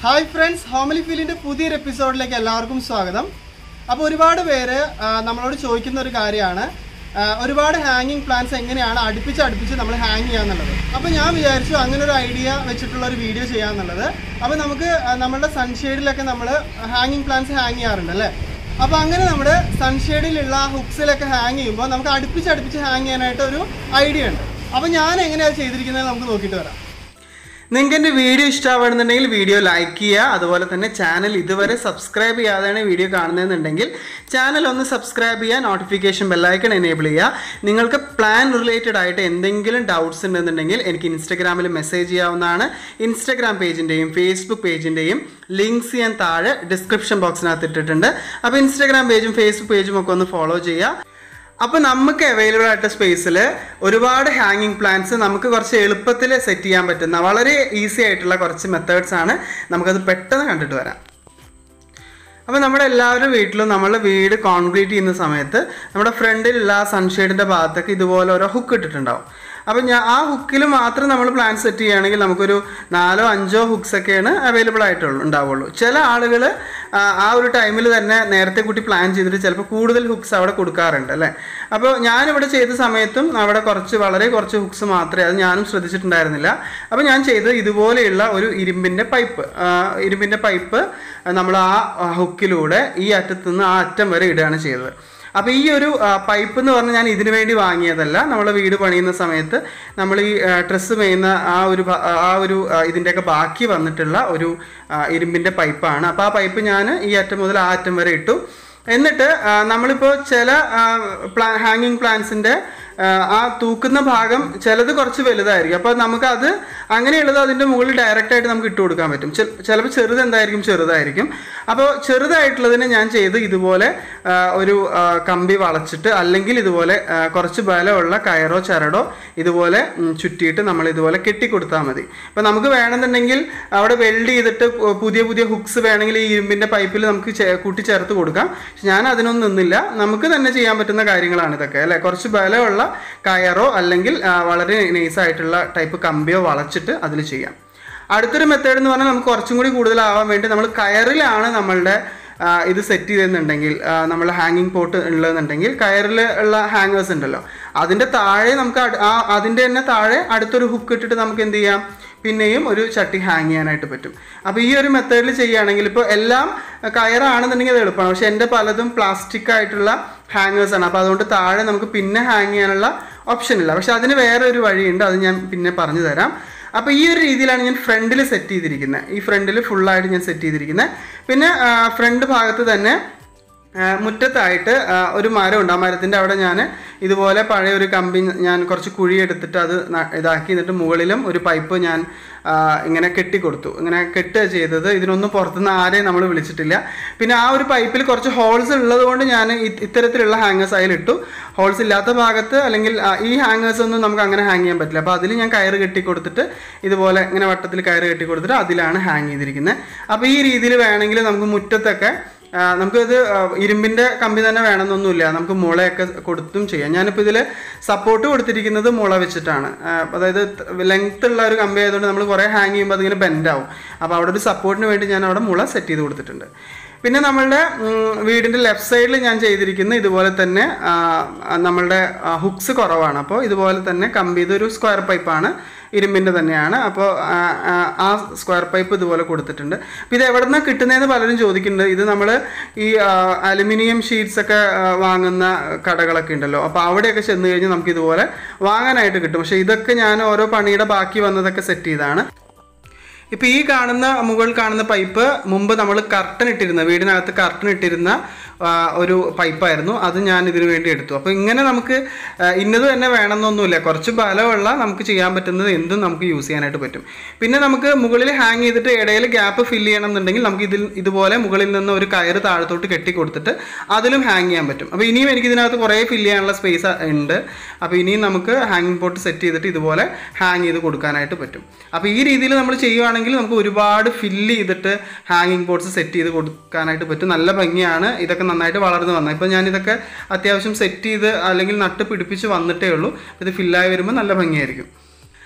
hi friends ഹോമലി ഫീലിന്റെ പുതിയൊരു എപ്പിസോഡിലേക്ക് എല്ലാവർക്കും സ്വാഗതം അപ്പോൾ ഒരുപാട് പേര് ആ, നമ്മളോട് ചോദിക്കുന്ന ഒരു കാര്യമാണ് ആ, ഒരുപാട് ഹാങ്ങിങ് പ്ലാൻസ് എങ്ങനെയാണ് അടുപ്പിച്ച് അടുപ്പിച്ച് നമ്മൾ ഹാങ് ചെയ്യാന്നുള്ളത് അപ്പോൾ ഞാൻ വിചാരിച്ചു അങ്ങനെ ഒരു ഐഡിയ വെച്ചിട്ടുള്ള ഒരു വീഡിയോ ചെയ്യാന്നുള്ളത് അപ്പോൾ നമുക്ക് ആ, നമ്മുടെ സൺഷെയ്ഡിലൊക്കെ നമ്മൾ ഹാങ്ങിങ് പ്ലാൻസ് ഹാങ് ചെയ്യാറുണ്ട് അല്ലേ അപ്പോൾ അങ്ങനെ നമ്മൾ സൺഷെയ്ഡിലുള്ള ഹുക്സിലൊക്കെ ഹാങ് ചെയ്യുമ്പോൾ നമുക്ക് അടുപ്പിച്ച് അടുപ്പിച്ച് ഹാങ് ചെയ്യാനായിട്ട് ഒരു ഐഡിയ ഉണ്ട് അപ്പോൾ ഞാൻ എങ്ങനെയാണ് ചെയ്തിരിക്കുന്നത് നമുക്ക് നോക്കിയിട്ട് വരാം നിങ്ങൾക്ക് എൻ്റെ വീഡിയോ ഇഷ്ടമാവുന്നുണ്ടെങ്കിൽ വീഡിയോ ലൈക്ക് ചെയ്യുക അതുപോലെ തന്നെ ചാനൽ ഇതുവരെ സബ്സ്ക്രൈബ് ചെയ്യാതെയാണ് വീഡിയോ കാണുന്നതെന്നുണ്ടെങ്കിൽ ചാനൽ ഒന്ന് സബ്സ്ക്രൈബ് ചെയ്യുക നോട്ടിഫിക്കേഷൻ ബെല്ലൈക്കൺ എനേബിൾ ചെയ്യുക നിങ്ങൾക്ക് പ്ലാൻ റിലേറ്റഡ് ആയിട്ട് എന്തെങ്കിലും ഡൗട്ട്സ് ഉണ്ടെന്നുണ്ടെങ്കിൽ എനിക്ക് ഇൻസ്റ്റഗ്രാമിൽ മെസ്സേജ് ചെയ്യാവുന്നതാണ് ഇൻസ്റ്റഗ്രാം പേജിൻ്റെയും ഫേസ്ബുക്ക് പേജിൻ്റെയും ലിങ്ക്സ് ഞാൻ താഴെ ഡിസ്ക്രിപ്ഷൻ ബോക്സിനകത്ത് ഇട്ടിട്ടുണ്ട് അപ്പോൾ ഇൻസ്റ്റഗ്രാം പേജും ഫേസ്ബുക്ക് പേജും ഒക്കെ ഒന്ന് ഫോളോ ചെയ്യുക അപ്പോൾ നമുക്ക് അവൈലബിൾ ആയിട്ട് സ്പേസിൽ ഒരുപാട് ഹാങ്ങിങ് പ്ലാൻസ് നമുക്ക് കുറച്ച് എളുപ്പത്തിൽ സെറ്റ് ചെയ്യാൻ പറ്റുന്ന വളരെ ഈസി ആയിട്ടുള്ള കുറച്ച് മെത്തേഡ്സ് ആണ് നമുക്കത് പെട്ടെന്ന് കണ്ടിട്ട് വരാം അപ്പോൾ നമ്മുടെ എല്ലാവരുടെ വീട്ടിലും നമ്മൾ വീട് കോൺക്രീറ്റ് ചെയ്യുന്ന സമയത്ത് നമ്മുടെ ഫ്രണ്ടിലുള്ള ആ സൺഷെയ്ഡിൻ്റെ ഭാഗത്തൊക്കെ ഇതുപോലെ ഓരോ ഹുക്ക് ഇട്ടിട്ടുണ്ടാവും അപ്പോൾ ഞാൻ ആ ഹുക്കിൽ മാത്രം നമ്മൾ പ്ലാൻ സെറ്റ് ചെയ്യുകയാണെങ്കിൽ നമുക്കൊരു നാലോ അഞ്ചോ ഹുക്സ് ഒക്കെയാണ് അവൈലബിൾ ആയിട്ടുള്ളൂ ഉണ്ടാവുള്ളൂ ചില ആളുകൾ ആ ഒരു ടൈമിൽ തന്നെ നേരത്തെ കൂട്ടി പ്ലാൻ ചെയ്തിട്ട് ചിലപ്പോൾ കൂടുതൽ ഹുക്സ് അവിടെ കൊടുക്കാറുണ്ട് അല്ലേ അപ്പോൾ ഞാനിവിടെ ചെയ്ത സമയത്തും അവിടെ കുറച്ച് വളരെ കുറച്ച് ഹുക്സ് മാത്രമേ അത് ഞാനും ശ്രദ്ധിച്ചിട്ടുണ്ടായിരുന്നില്ല അപ്പോൾ ഞാൻ ചെയ്തത് ഇതുപോലെയുള്ള ഒരു ഇരുമ്പിൻ്റെ പൈപ്പ് ഇരുമ്പിൻ്റെ പൈപ്പ് നമ്മൾ ആ ഹുക്കിലൂടെ ഈ അറ്റത്ത് നിന്ന് ആ അറ്റം വരെ ഇടുകയാണ് ചെയ്തത് അപ്പോൾ ഈ ഒരു പൈപ്പ് എന്ന് പറഞ്ഞാൽ ഞാൻ ഇതിനു വേണ്ടി വാങ്ങിയതല്ല നമ്മൾ വീട് പണിയുന്ന സമയത്ത് നമ്മൾ ഈ ഡ്രസ്സ് മേയുന്ന ആ ഒരു ഭ- ആ ഒരു ആ, ഇതിൻ്റെയൊക്കെ ബാക്കി വന്നിട്ടുള്ള ഒരു ആ, ഇരുമ്പിൻ്റെ പൈപ്പാണ് അപ്പോൾ ആ പൈപ്പ് ഞാൻ ഈ അറ്റം മുതൽ ആ അറ്റം വരെ ഇട്ടു എന്നിട്ട് ആ, നമ്മളിപ്പോൾ ചില പ്ലാ ഹാങ്ങിങ് പ്ലാന്റ്സിൻ്റെ ആ തൂക്കുന്ന ഭാഗം ചിലത് കുറച്ച് വലുതായിരിക്കും അപ്പോൾ നമുക്കത് അങ്ങനെയുള്ളത് അതിൻ്റെ മുകളിൽ ഡയറക്റ്റ് ആയിട്ട് നമുക്ക് ഇട്ട് കൊടുക്കാൻ പറ്റും ചിലപ്പോൾ ചെറുത് എന്തായിരിക്കും ചെറുതായിരിക്കും അപ്പോൾ ചെറുതായിട്ടുള്ളതിനെ ഞാൻ ചെയ്ത് ഇതുപോലെ ആ, ഒരു ആ, കമ്പി വളച്ചിട്ട് അല്ലെങ്കിൽ ഇതുപോലെ ആ, കുറച്ച് ബലമുള്ള കയറോ ചരടോ ഇതുപോലെ ഉം, ചുറ്റിയിട്ട് നമ്മൾ ഇതുപോലെ കെട്ടിക്കൊടുത്താൽ മതി അപ്പോൾ നമുക്ക് വേണമെന്നുണ്ടെങ്കിൽ അവിടെ വെൽഡ് ചെയ്തിട്ട് പു- പുതിയ പുതിയ ഹുക്സ് വേണമെങ്കിൽ ഈ ഇരുമ്പിൻ്റെ പൈപ്പിൽ നമുക്ക് ചേ- കൂട്ടിച്ചേർത്ത് കൊടുക്കാം പക്ഷെ ഞാൻ അതിനൊന്നും നിന്നില്ല നമുക്ക് തന്നെ ചെയ്യാൻ പറ്റുന്ന കാര്യങ്ങളാണ് ഇതൊക്കെ അല്ലേ കുറച്ച് ബലമുള്ള കയറോ അല്ലെങ്കിൽ ആ, വളരെ നൈസായിട്ടുള്ള ടൈപ്പ് കമ്പിയോ വളച്ചിട്ട് അതിൽ ചെയ്യാം അടുത്തൊരു മെത്തേഡ് എന്ന് പറഞ്ഞാൽ നമുക്ക് കുറച്ചും കൂടി കൂടുതലാവാൻ വേണ്ടി നമ്മൾ കയറിലാണ് നമ്മളുടെ ആ, ഇത് സെറ്റ് ചെയ്തെന്നുണ്ടെങ്കിൽ നമ്മൾ ഹാങ്ങിങ് പോട്ട് ഉള്ളതെന്നുണ്ടെങ്കിൽ കയറിൽ ഉള്ള ഹാങ്ങേഴ്സ് ഉണ്ടല്ലോ അതിൻ്റെ താഴെ നമുക്ക് അട്- ആ അതിൻ്റെ തന്നെ താഴെ അടുത്തൊരു ഹുക്ക് ഇട്ടിട്ട് നമുക്ക് എന്ത് ചെയ്യാം പിന്നെയും ഒരു ചട്ടി ഹാങ് ചെയ്യാനായിട്ട് പറ്റും അപ്പോൾ ഈ ഒരു മെത്തേഡിൽ ചെയ്യുകയാണെങ്കിൽ ഇപ്പോൾ എല്ലാം കയറാണെന്നുണ്ടെങ്കിൽ അത് എളുപ്പമാണ് പക്ഷേ എൻ്റെ പലതും പ്ലാസ്റ്റിക് ആയിട്ടുള്ള ഹാങ്ങേഴ്സ് ആണ് അപ്പോൾ അതുകൊണ്ട് താഴെ നമുക്ക് പിന്നെ ഹാങ് ചെയ്യാനുള്ള ഓപ്ഷൻ ഇല്ല പക്ഷേ അതിന് വേറെ ഒരു വഴിയുണ്ട് അത് ഞാൻ പിന്നെ പറഞ്ഞു തരാം അപ്പോൾ ഈ ഒരു രീതിയിലാണ് ഞാൻ ഫ്രണ്ടിൽ സെറ്റ് ചെയ്തിരിക്കുന്നത് ഈ ഫ്രണ്ടിൽ ഫുള്ളായിട്ട് ഞാൻ സെറ്റ് ചെയ്തിരിക്കുന്നത് പിന്നെ ഫ്രണ്ട് ഭാഗത്ത് തന്നെ ആ, മുറ്റത്തായിട്ട് ആ, ഒരു മരം ഉണ്ട് ആ മരത്തിൻ്റെ അവിടെ ഞാൻ ഇതുപോലെ പഴയ ഒരു കമ്പി ഞാൻ കുറച്ച് കുഴി എടുത്തിട്ട് അത് ന- ഇതാക്കി എന്നിട്ട് മുകളിലും ഒരു പൈപ്പ് ഞാൻ ആ, ഇങ്ങനെ കെട്ടിക്കൊടുത്തു ഇങ്ങനെ കെട്ടുക ചെയ്തത് ഇതിനൊന്നും പുറത്തുനിന്ന് ആരെയും നമ്മൾ വിളിച്ചിട്ടില്ല പിന്നെ ആ ഒരു പൈപ്പിൽ കുറച്ച് ഹോൾസ് ഉള്ളത് കൊണ്ട് ഞാൻ ഇ- ഇത്തരത്തിലുള്ള ഹാങ്ങേഴ്സ് അതിലിട്ടു ഹോൾസ് ഇല്ലാത്ത ഭാഗത്ത് അല്ലെങ്കിൽ ആ, ഈ ഹാങ്ങേഴ്സ് ഒന്നും നമുക്ക് അങ്ങനെ ഹാങ് ചെയ്യാൻ പറ്റില്ല അപ്പോൾ അതിൽ ഞാൻ കയറ് കെട്ടി കൊടുത്തിട്ട് ഇതുപോലെ ഇങ്ങനെ വട്ടത്തിൽ കയറ് കെട്ടി കൊടുത്തിട്ട് അതിലാണ് ഹാങ് ചെയ്തിരിക്കുന്നത് അപ്പോൾ ഈ രീതിയിൽ വേണമെങ്കിൽ നമുക്ക് മുറ്റത്തൊക്കെ ആ, നമുക്കത് ആ, ഇരുമ്പിൻ്റെ കമ്പി തന്നെ വേണമെന്നൊന്നുമില്ല നമുക്ക് മുളയൊക്കെ കൊടുത്തും ചെയ്യാം ഞാനിപ്പോൾ ഇതിൽ സപ്പോർട്ട് കൊടുത്തിരിക്കുന്നത് മുള വെച്ചിട്ടാണ് ആ, അതായത് ലെങ്ത് ഉള്ള ഒരു കമ്പി ആയതുകൊണ്ട് നമ്മൾ കുറേ ഹാങ് ചെയ്യുമ്പോൾ അതിങ്ങനെ ബെൻഡ് ആവും അപ്പോൾ അവിടെ ഒരു സപ്പോർട്ടിന് വേണ്ടി ഞാൻ അവിടെ മുള സെറ്റ് ചെയ്ത് കൊടുത്തിട്ടുണ്ട് പിന്നെ നമ്മളുടെ ഉം, വീടിൻ്റെ ലെഫ്റ്റ് സൈഡിൽ ഞാൻ ചെയ്തിരിക്കുന്ന ഇതുപോലെ തന്നെ ആ, നമ്മളുടെ ഹുക്സ് കുറവാണ് അപ്പോൾ ഇതുപോലെ തന്നെ കമ്പി ഇതൊരു സ്ക്വയർ പൈപ്പാണ് ഇരുമ്പിൻ്റെ തന്നെയാണ് അപ്പോൾ ആ, ആ, ആ സ്ക്വയർ പൈപ്പ് ഇതുപോലെ കൊടുത്തിട്ടുണ്ട് അപ്പോൾ ഇത് എവിടെ നിന്നാണ് കിട്ടുന്നതെന്ന് പലരും ചോദിക്കുന്നുണ്ട് ഇത് നമ്മൾ ഈ അലുമിനിയം ഷീറ്റ്സ് ഒക്കെ ആ, വാങ്ങുന്ന കടകളൊക്കെ ഉണ്ടല്ലോ അപ്പോൾ അവിടെയൊക്കെ ചെന്ന് കഴിഞ്ഞാൽ നമുക്ക് ഇതുപോലെ വാങ്ങാനായിട്ട് കിട്ടും പക്ഷേ ഇതൊക്കെ ഞാൻ ഓരോ പണിയുടെ ബാക്കി വന്നതൊക്കെ സെറ്റ് ചെയ്താണ് ഇപ്പോൾ ഈ കാണുന്ന മുകളിൽ കാണുന്ന പൈപ്പ് മുമ്പ് നമ്മൾ കർട്ടൻ ഇട്ടിരുന്ന വീടിനകത്ത് കർട്ടൻ ഇട്ടിരുന്ന ആ, ഒരു പൈപ്പായിരുന്നു അത് ഞാൻ ഇതിനു വേണ്ടി എടുത്തു അപ്പോൾ ഇങ്ങനെ നമുക്ക് ആ, ഇന്നത് തന്നെ വേണമെന്നൊന്നുമില്ല കുറച്ച് ബലമുള്ള നമുക്ക് ചെയ്യാൻ പറ്റുന്നത് എന്തും നമുക്ക് യൂസ് ചെയ്യാനായിട്ട് പറ്റും പിന്നെ നമുക്ക് മുകളിൽ ഹാങ് ചെയ്തിട്ട് ഇടയിൽ ഗ്യാപ്പ് ഫില്ല് ചെയ്യണം എന്നുണ്ടെങ്കിൽ നമുക്ക് ഇതിൽ ഇതുപോലെ മുകളിൽ നിന്ന് ഒരു കയറ് താഴത്തോട്ട് കെട്ടി കൊടുത്തിട്ട് അതിലും ഹാങ് ചെയ്യാൻ പറ്റും അപ്പോൾ ഇനിയും എനിക്ക് ഇതിനകത്ത് കുറേ ഫില്ല് ചെയ്യാനുള്ള സ്പേസ് ഉണ്ട് അപ്പോൾ ഇനിയും നമുക്ക് ഹാങ്ങിങ് പോട്ട് സെറ്റ് ചെയ്തിട്ട് ഇതുപോലെ ഹാങ് ചെയ്ത് കൊടുക്കാനായിട്ട് പറ്റും അപ്പോൾ ഈ രീതിയിൽ നമ്മൾ ചെയ്യുവാണെങ്കിൽ നമുക്ക് ഒരുപാട് ഫില്ല് ചെയ്തിട്ട് ഹാങ്ങിങ് പോട്ട്സ് സെറ്റ് ചെയ്ത് കൊടുക്കാനായിട്ട് പറ്റും നല്ല ഭംഗിയാണ് ഇതൊക്കെ നന്നായിട്ട് വളർന്നു വന്നത് ഇപ്പോൾ ഞാനിതൊക്കെ അത്യാവശ്യം സെറ്റ് ചെയ്ത് അല്ലെങ്കിൽ നട്ട് പിടിപ്പിച്ച് വന്നിട്ടേ ഉള്ളൂ ഇത് ഫില്ലായി വരുമ്പോൾ നല്ല ഭംഗിയായിരിക്കും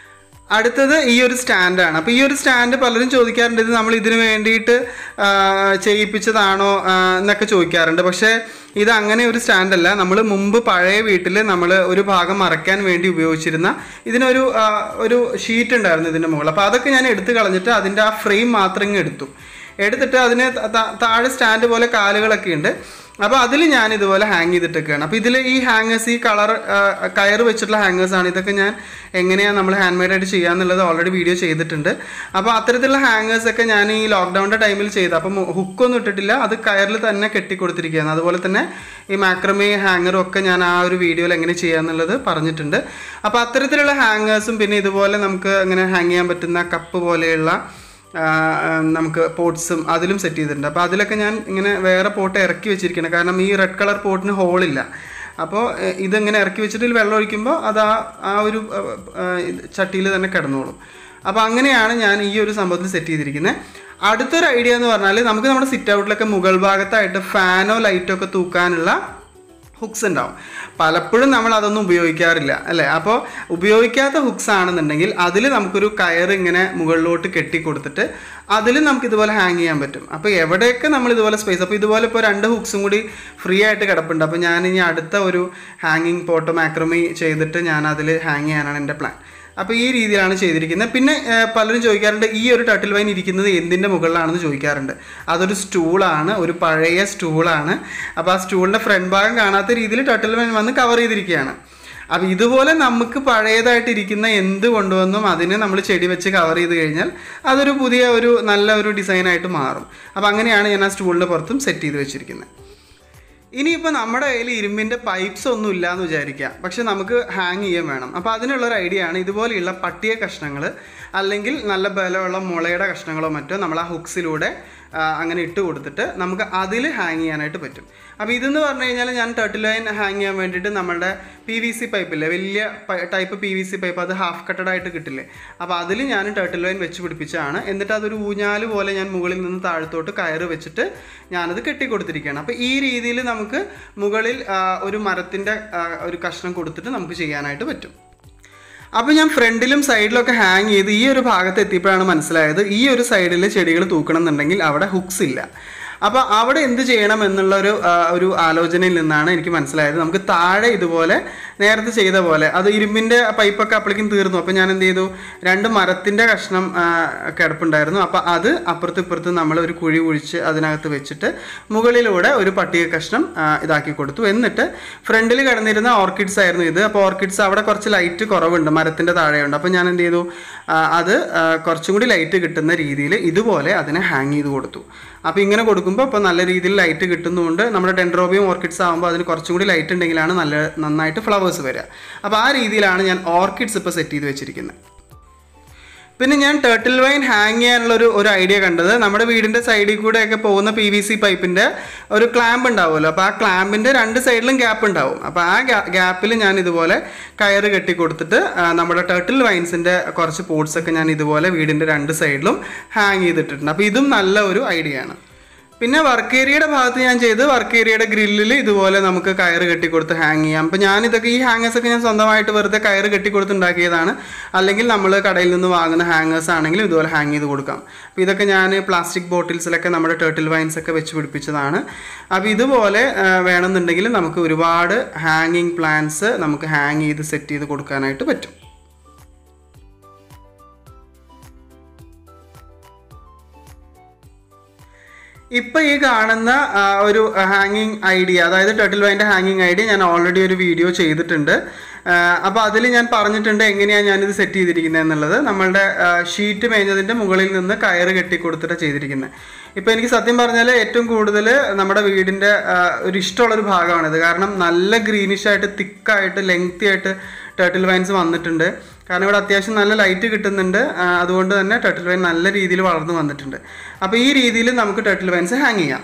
അടുത്തത് ഈ ഒരു സ്റ്റാൻഡാണ് അപ്പോൾ ഈ ഒരു സ്റ്റാൻഡ് പലരും ചോദിക്കാറുണ്ട് ഇത് നമ്മൾ ഇതിന് വേണ്ടിയിട്ട് ആ, ചെയ്യിപ്പിച്ചതാണോ ആ, എന്നൊക്കെ ചോദിക്കാറുണ്ട് പക്ഷേ ഇത് അങ്ങനെ ഒരു സ്റ്റാൻഡല്ല നമ്മൾ മുമ്പ് പഴയ വീട്ടിൽ നമ്മൾ ഒരു ഭാഗം മറയ്ക്കാൻ വേണ്ടി ഉപയോഗിച്ചിരുന്ന ഇതിനൊരു ആ, ഒരു ഷീറ്റ് ഉണ്ടായിരുന്നു ഇതിൻ്റെ മുകളിൽ അപ്പോൾ അതൊക്കെ ഞാൻ എടുത്ത് കളഞ്ഞിട്ട് അതിൻ്റെ ആ ഫ്രെയിം മാത്രം ഇങ്ങ് എടുത്തു എടുത്തിട്ട് അതിന് ത- ത- താഴെ സ്റ്റാൻഡ് പോലെ കാലുകളൊക്കെ ഉണ്ട് അപ്പോൾ അതിൽ ഞാൻ ഇതുപോലെ ഹാങ് ചെയ്തിട്ടൊക്കെയാണ് അപ്പോൾ ഇതിൽ ഈ ഹാങ്ങേഴ്സ് ഈ കളർ കയർ വെച്ചിട്ടുള്ള ഹാങ്ങേഴ്സ് ആണ് ഇതൊക്കെ ഞാൻ എങ്ങനെയാണ് നമ്മൾ ഹാൻഡ് മെയ്ഡ് ആയിട്ട് ചെയ്യാന്നുള്ളത് ഓൾറെഡി വീഡിയോ ചെയ്തിട്ടുണ്ട് അപ്പോൾ അത്തരത്തിലുള്ള ഹാങ്ങേഴ്സ് ഒക്കെ ഞാൻ ഈ ലോക്ക്ഡൗണിൻ്റെ ടൈമിൽ ചെയ്തു അപ്പം ഹുക്കൊന്നും ഇട്ടിട്ടില്ല അത് കയറിൽ തന്നെ കെട്ടിക്കൊടുത്തിരിക്കുകയാണ് അതുപോലെ തന്നെ ഈ മാക്രമേ ഹാങ്ങറും ഒക്കെ ഞാൻ ആ ഒരു വീഡിയോയിൽ എങ്ങനെ ചെയ്യാന്നുള്ളത് പറഞ്ഞിട്ടുണ്ട് അപ്പോൾ അത്തരത്തിലുള്ള ഹാങ്ങേഴ്സും പിന്നെ ഇതുപോലെ നമുക്ക് ഇങ്ങനെ ഹാങ് ചെയ്യാൻ പറ്റുന്ന കപ്പ് പോലെയുള്ള ആ, ആ, നമുക്ക് പോട്ട്സും അതിലും സെറ്റ് ചെയ്തിട്ടുണ്ട് അപ്പോൾ അതിലൊക്കെ ഞാൻ ഇങ്ങനെ വേറെ പോട്ട് ഇറക്കി വെച്ചിരിക്കണം കാരണം ഈ റെഡ് കളർ പോട്ടിന് ഹോളില്ല അപ്പോൾ എ, ഇതിങ്ങനെ ഇറക്കി വെച്ചിട്ട് ഇതിൽ വെള്ളം ഒഴിക്കുമ്പോൾ അത് ആ ആ ഒരു ചട്ടിയിൽ തന്നെ കിടന്നോളും അപ്പോൾ അങ്ങനെയാണ് ഞാൻ ഈ ഒരു സംഭവത്തിൽ സെറ്റ് ചെയ്തിരിക്കുന്നത് അടുത്തൊരു ഐഡിയ എന്ന് പറഞ്ഞാൽ നമുക്ക് നമ്മുടെ സിറ്റ് ഔട്ടിലൊക്കെ മുകൾ ഭാഗത്തായിട്ട് ഫാനോ ലൈറ്റോ ഒക്കെ തൂക്കാനുള്ള ഹുക്സ് ഉണ്ടാവും പലപ്പോഴും നമ്മൾ അതൊന്നും ഉപയോഗിക്കാറില്ല അല്ലേ അപ്പോൾ ഉപയോഗിക്കാത്ത ഹുക്സ് ആണെന്നുണ്ടെങ്കിൽ അതിൽ നമുക്കൊരു കയർ ഇങ്ങനെ മുകളിലോട്ട് കെട്ടി കൊടുത്തിട്ട് അതിൽ നമുക്ക് ഇതുപോലെ ഹാങ് ചെയ്യാൻ പറ്റും അപ്പോൾ എവിടെയൊക്കെ നമ്മൾ ഇതുപോലെ സ്പേസ് അപ്പോൾ ഇതുപോലെ ഇപ്പോൾ രണ്ട് ഹുക്സും കൂടി ഫ്രീ ആയിട്ട് കിടപ്പുണ്ട് അപ്പോൾ ഞാൻ ഇനി അടുത്ത ഒരു ഹാങ്ങിങ് പോട്ടോ മാക്രമി ചെയ്തിട്ട് ഞാൻ അതിൽ ഹാങ് ചെയ്യാനാണ് എൻ്റെ പ്ലാൻ അപ്പോൾ ഈ രീതിയിലാണ് ചെയ്തിരിക്കുന്നത് പിന്നെ ഏർ, പലരും ചോദിക്കാറുണ്ട് ഈ ഒരു ടട്ടിൽ വൈൻ ഇരിക്കുന്നത് എന്തിൻ്റെ മുകളിലാണെന്ന് ചോദിക്കാറുണ്ട് അതൊരു സ്റ്റൂളാണ് ഒരു പഴയ സ്റ്റൂളാണ് അപ്പോൾ ആ സ്റ്റൂളിൻ്റെ ഫ്രണ്ട് ഭാഗം കാണാത്ത രീതിയിൽ ടട്ടിൽ വൈൻ വന്ന് കവർ ചെയ്തിരിക്കുകയാണ് അപ്പോൾ ഇതുപോലെ നമുക്ക് പഴയതായിട്ട് ഇരിക്കുന്ന എന്ത് കൊണ്ടുവന്നും അതിനെ നമ്മൾ ചെടി വെച്ച് കവർ ചെയ്ത് കഴിഞ്ഞാൽ അതൊരു പുതിയ ഒരു നല്ല ഒരു ഡിസൈനായിട്ട് മാറും അപ്പോൾ അങ്ങനെയാണ് ഞാൻ ആ സ്റ്റൂളിൻ്റെ പുറത്തും സെറ്റ് ചെയ്ത് വെച്ചിരിക്കുന്നത് ഇനിയിപ്പോൾ നമ്മുടെ കയ്യിൽ ഇരുമ്പിൻ്റെ പൈപ്സ് ഒന്നും ഇല്ല എന്ന് വിചാരിക്കാം പക്ഷെ നമുക്ക് ഹാങ് ചെയ്യാൻ വേണം അപ്പോൾ അതിനുള്ളൊരു ഐഡിയ ആണ് ഇതുപോലെയുള്ള പട്ടിയ കഷ്ണങ്ങൾ അല്ലെങ്കിൽ നല്ല ബലമുള്ള മുളയുടെ കഷ്ണങ്ങളോ മറ്റോ നമ്മൾ ആ ഹുക്സിലൂടെ ആ, അങ്ങനെ ഇട്ട് കൊടുത്തിട്ട് നമുക്ക് അതിൽ ഹാങ് ചെയ്യാനായിട്ട് പറ്റും അപ്പോൾ ഇതെന്ന് പറഞ്ഞു കഴിഞ്ഞാൽ ഞാൻ ടർട്ടിൽ ലൈൻ ഹാങ് ചെയ്യാൻ വേണ്ടിയിട്ട് നമ്മുടെ പി വി സി പൈപ്പില്ലേ വലിയ ടൈപ്പ് പി വി സി പൈപ്പ് അത് ഹാഫ് കട്ടഡ് ആയിട്ട് കിട്ടില്ലേ അപ്പോൾ അതിൽ ഞാൻ ടർട്ടിൽ ലൈൻ വെച്ച് പിടിപ്പിച്ചതാണ് എന്നിട്ട് അതൊരു ഊഞ്ഞാല് പോലെ ഞാൻ മുകളിൽ നിന്ന് താഴത്തോട്ട് കയറ് വെച്ചിട്ട് ഞാനത് കെട്ടിക്കൊടുത്തിരിക്കുകയാണ് അപ്പോൾ ഈ രീതിയിൽ നമുക്ക് മുകളിൽ ആ, ഒരു മരത്തിൻ്റെ ആ, ഒരു കഷ്ണം കൊടുത്തിട്ട് നമുക്ക് ചെയ്യാനായിട്ട് പറ്റും അപ്പോൾ ഞാൻ ഫ്രണ്ടിലും സൈഡിലൊക്കെ ഹാങ് ചെയ്ത് ഈ ഒരു ഭാഗത്ത് എത്തിയപ്പോഴാണ് മനസ്സിലായത് ഈ ഒരു സൈഡിൽ ചെടികൾ തൂക്കണം എന്നുണ്ടെങ്കിൽ അവിടെ ഹുക്സ് ഇല്ല അപ്പോൾ അവിടെ എന്ത് ചെയ്യണം എന്നുള്ള ഒരു ആ, ഒരു ആലോചനയിൽ നിന്നാണ് എനിക്ക് മനസ്സിലായത് നമുക്ക് താഴെ ഇതുപോലെ നേരത്തെ ചെയ്ത പോലെ അത് ഇരുമ്പിൻ്റെ പൈപ്പൊക്കെ അപ്പോഴേക്കും തീർന്നു അപ്പോൾ ഞാൻ എന്ത് ചെയ്തു രണ്ട് മരത്തിൻ്റെ കഷ്ണം ആ, കിടപ്പുണ്ടായിരുന്നു അപ്പോൾ അത് അപ്പുറത്തും ഇപ്പുറത്തും നമ്മൾ ഒരു കുഴി കുഴിച്ച് അതിനകത്ത് വെച്ചിട്ട് മുകളിലൂടെ ഒരു പട്ടിക കഷ്ണം ആ, ഇതാക്കി കൊടുത്തു എന്നിട്ട് ഫ്രണ്ടിൽ കിടന്നിരുന്ന ഓർക്കിഡ്സ് ആയിരുന്നു ഇത് അപ്പോൾ ഓർക്കിഡ്സ് അവിടെ കുറച്ച് ലൈറ്റ് കുറവുണ്ട് മരത്തിൻ്റെ താഴെയുണ്ട് അപ്പോൾ ഞാൻ എന്ത് ചെയ്തു ആ, അത് ആ, കുറച്ചും കൂടി ലൈറ്റ് കിട്ടുന്ന രീതിയിൽ ഇതുപോലെ അതിനെ ഹാങ് ചെയ്ത് കൊടുത്തു അപ്പോൾ ഇങ്ങനെ കൊടുക്കുമ്പോൾ ഇപ്പോൾ നല്ല രീതിയിൽ ലൈറ്റ് കിട്ടുന്നതുകൊണ്ട് നമ്മുടെ ഡെൻഡ്രോബിയം ഓർക്കിഡ്സ് ആകുമ്പോൾ അതിന് കുറച്ചും കൂടി ലൈറ്റ് ഉണ്ടെങ്കിലാണ് നല്ല നന്നായിട്ട് ഫ്ലവേഴ്സ് വരിക അപ്പോൾ ആ രീതിയിലാണ് ഞാൻ ഓർക്കിഡ്സ് ഇപ്പോൾ സെറ്റ് ചെയ്ത് വെച്ചിരിക്കുന്നത് പിന്നെ ഞാൻ ടേർട്ടിൽ വൈൻ ഹാങ് ചെയ്യാനുള്ള ഒരു ഒരു ഐഡിയ കണ്ടത് നമ്മുടെ വീടിൻ്റെ സൈഡിൽ കൂടെയൊക്കെ പോകുന്ന പി വി സി പൈപ്പിൻ്റെ ഒരു ക്ലാമ്പ് ഉണ്ടാവുമല്ലോ അപ്പോൾ ആ ക്ലാമ്പിൻ്റെ രണ്ട് സൈഡിലും ഗ്യാപ്പ് ഉണ്ടാവും അപ്പോൾ ആ ഗ്യാപ്പിൽ ഞാൻ ഇതുപോലെ കയറ് കെട്ടി കൊടുത്തിട്ട് ആ, നമ്മുടെ ടേർട്ടിൽ വൈൻസിൻ്റെ കുറച്ച് പോട്ട്സ് ഒക്കെ ഞാൻ ഇതുപോലെ വീടിൻ്റെ രണ്ട് സൈഡിലും ഹാങ് ചെയ്തിട്ടുണ്ട് അപ്പോൾ ഇതും നല്ല ഒരു ഐഡിയ ആണ് പിന്നെ വർക്ക് ഏരിയയുടെ ഭാഗത്ത് ഞാൻ ചെയ്ത് വർക്ക് ഏരിയയുടെ ഗ്രില്ലിൽ ഇതുപോലെ നമുക്ക് കയറ് കെട്ടിക്കൊടുത്ത് ഹാങ് ചെയ്യാം അപ്പോൾ ഞാനിതൊക്കെ ഈ ഹാങ്ങേഴ്സ് ഒക്കെ ഞാൻ സ്വന്തമായിട്ട് വെറുതെ കയറ് കെട്ടിക്കൊടുത്ത് ഉണ്ടാക്കിയതാണ് അല്ലെങ്കിൽ നമ്മൾ കടയിൽ നിന്ന് വാങ്ങുന്ന ഹാങ്ങേഴ്സ് ആണെങ്കിലും ഇതുപോലെ ഹാങ് ചെയ്ത് കൊടുക്കാം അപ്പോൾ ഇതൊക്കെ ഞാൻ പ്ലാസ്റ്റിക് ബോട്ടിൽസിലൊക്കെ നമ്മുടെ ടേർട്ടിൽ വൈൻസ് ഒക്കെ വെച്ച് പിടിപ്പിച്ചതാണ് അപ്പോൾ ഇതുപോലെ ആ, വേണമെന്നുണ്ടെങ്കിൽ നമുക്ക് ഒരുപാട് ഹാങ്ങിങ് പ്ലാന്റ്സ് നമുക്ക് ഹാങ് ചെയ്ത് സെറ്റ് ചെയ്ത് കൊടുക്കാനായിട്ട് പറ്റും ഇപ്പൊ ഈ കാണുന്ന ആ, ഒരു ഹാങ്ങിങ് ഐഡിയ അതായത് ടർട്ടിൽ വൈൻ്റെ ഹാങ്ങിങ് ഐഡിയ ഞാൻ ഓൾറെഡി ഒരു വീഡിയോ ചെയ്തിട്ടുണ്ട് അപ്പോൾ അതിൽ ഞാൻ പറഞ്ഞിട്ടുണ്ട് എങ്ങനെയാണ് ഞാനിത് സെറ്റ് ചെയ്തിരിക്കുന്നത് എന്നുള്ളത് നമ്മളുടെ ഷീറ്റ് മേഞ്ഞതിൻ്റെ മുകളിൽ നിന്ന് കയറ് കെട്ടി കൊടുത്തിട്ട് ചെയ്തിരിക്കുന്നത് ഇപ്പോൾ എനിക്ക് സത്യം പറഞ്ഞാൽ ഏറ്റവും കൂടുതൽ നമ്മുടെ വീടിൻ്റെ ഒരു ഇഷ്ടമുള്ളൊരു ഭാഗമാണിത് കാരണം നല്ല ഗ്രീനിഷ് ആയിട്ട് തിക്കായിട്ട് ലെങ്തി ആയിട്ട് ടേർട്ടിൽ വൈൻസ് വന്നിട്ടുണ്ട് കാരണം ഇവിടെ അത്യാവശ്യം നല്ല ലൈറ്റ് കിട്ടുന്നുണ്ട് ആ, അതുകൊണ്ട് തന്നെ ടർട്ടിൽ വൈൻ നല്ല രീതിയിൽ വളർന്നു വന്നിട്ടുണ്ട് അപ്പോൾ ഈ രീതിയിൽ നമുക്ക് ടർട്ടിൽ വൈൻസ് ഹാങ് ചെയ്യാം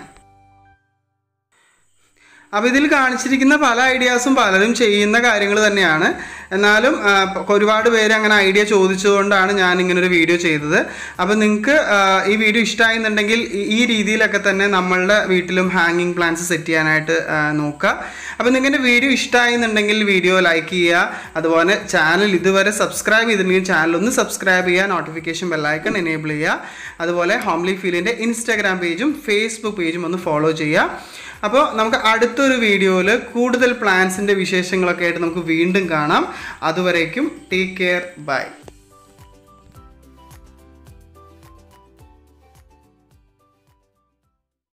അപ്പോൾ ഇതിൽ കാണിച്ചിരിക്കുന്ന പല ഐഡിയാസും പലരും ചെയ്യുന്ന കാര്യങ്ങൾ തന്നെയാണ് എന്നാലും ആ, പ- ഒരുപാട് പേര് അങ്ങനെ ഐഡിയ ചോദിച്ചുകൊണ്ടാണ് ഞാൻ ഇങ്ങനെ ഒരു വീഡിയോ ചെയ്തത് അപ്പോൾ നിങ്ങൾക്ക് ഈ വീഡിയോ ഇഷ്ടമായിരുന്നുണ്ടെങ്കിൽ ഈ- ഈ രീതിയിലൊക്കെ തന്നെ നമ്മളുടെ വീട്ടിലും ഹാങ്ങിങ് പ്ലാന്റ്സ് സെറ്റ് ചെയ്യാനായിട്ട് ആ, നോക്കുക അപ്പോൾ നിങ്ങൾക്ക് വീഡിയോ ഇഷ്ടമായിരുന്നുണ്ടെങ്കിൽ വീഡിയോ ലൈക്ക് ചെയ്യുക അതുപോലെ ചാനൽ ഇതുവരെ സബ്സ്ക്രൈബ് ചെയ്തിട്ടുണ്ടെങ്കിൽ ചാനൽ ഒന്ന് സബ്സ്ക്രൈബ് ചെയ്യുക നോട്ടിഫിക്കേഷൻ ബെല്ലൈക്കൺ എനേബിൾ ചെയ്യുക അതുപോലെ ഹോംലി ഫീലിൻ്റെ ഇൻസ്റ്റാഗ്രാം പേജും ഫേസ്ബുക്ക് പേജും ഒന്ന് ഫോളോ ചെയ്യുക അപ്പോൾ നമുക്ക് അടുത്തൊരു വീഡിയോയിൽ കൂടുതൽ പ്ലാൻസിൻ്റെ വിശേഷങ്ങളൊക്കെ ആയിട്ട് നമുക്ക് വീണ്ടും കാണാം അതുവരേക്കും ടേക്ക് കെയർ ബൈ